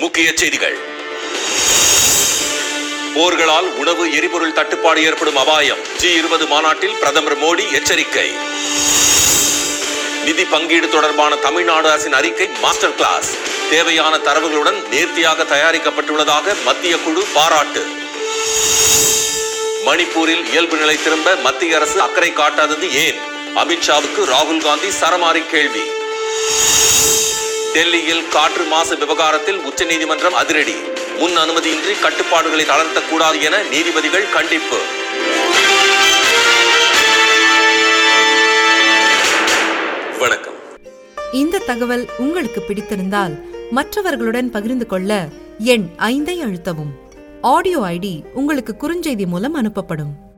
முக்கிய செய்திகள் போர்களால் உணவு எரிபொருள் தட்டுப்பாடு ஏற்படும் அபாயம் ஜி இருபது மாநாட்டில் பிரதமர் மோடி எச்சரிக்கை நிதி பங்கீடு தொடர்பான தமிழ்நாடு அரசின் அறிக்கை மாஸ்டர் கிளாஸ் தேவையான தரவுகளுடன் நேர்த்தியாக தயாரிக்கப்பட்டுள்ளதாக மத்திய குழு பாராட்டு மணிப்பூரில் இயல்பு நிலை திரும்ப மத்திய அரசு அக்கறை காட்டாதது ஏன் அமித்ஷாவுக்கு ராகுல் காந்தி சரமாரி கேள்வி டெல்லியில் காற்று மாசு விவகாரத்தில் உச்சநீதிமன்றம் அதிரடி முன் அனுமதியின்றி கட்டுப்பாடுகளை தளர்த்தக்கூடாது என நீதிபதிகள் கண்டிப்பு வணக்கம் இந்த தகவல் உங்களுக்கு பிடித்திருந்தால் மற்றவர்களுடன் பகிர்ந்து கொள்ள எண் ஐந்தை அழுத்தவும் ஆடியோ ஐடி உங்களுக்கு குறுஞ்செய்தி மூலம் அனுப்பப்படும்